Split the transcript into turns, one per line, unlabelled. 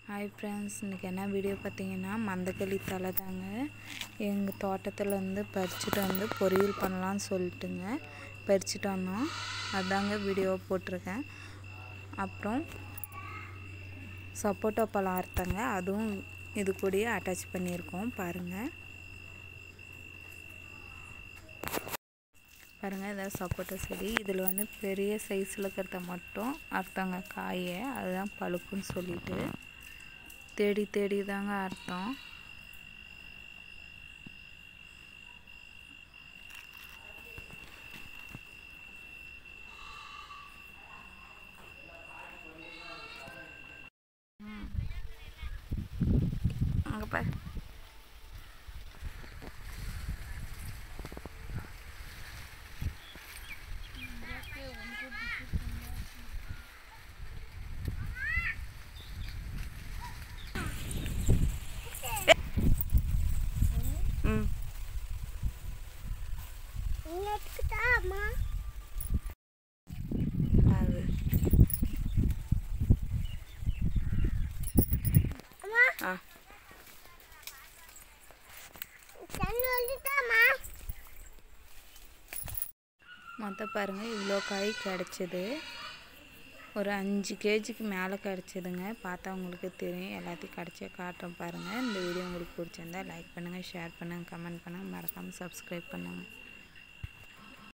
hi friends இன்றைக்கி என்ன video பார்த்தீங்கன்னா மந்தகளி தலை தாங்க எங்கள் தோட்டத்தில் வந்து பறிச்சுட்டு வந்து பொரியல் பண்ணலான்னு சொல்லிட்டுங்க பறிச்சுட்டு வந்தோம் அதாங்க வீடியோ போட்டிருக்கேன் அப்புறம் சப்போட்டா பழம் அறுத்தாங்க அதுவும் இது கூடயே அட்டாச் பண்ணியிருக்கோம் பாருங்கள் பாருங்கள் இதான் சப்போட்டா செடி இதில் வந்து பெரிய சைஸில் இருக்கிறத மட்டும் அறுத்தாங்க காயை அதுதான் பழுப்புன்னு சொல்லிட்டு தேடி தேடி தாங்க அர்த்தம் அங்கே பாரு ம் அது ஆ மொத்தம் பாருங்கள் இவ்வளோ காய் கிடச்சிது ஒரு அஞ்சு கேஜிக்கு மேலே கிடச்சிதுங்க பார்த்தா உங்களுக்கு தெரியும் எல்லாத்தையும் கிடச்சே காட்டுறோம் பாருங்கள் இந்த வீடியோ உங்களுக்கு பிடிச்சிருந்தா லைக் பண்ணுங்கள் ஷேர் பண்ணுங்கள் கமெண்ட் பண்ணுங்கள் மறக்காமல் சப்ஸ்கிரைப் பண்ணுங்கள்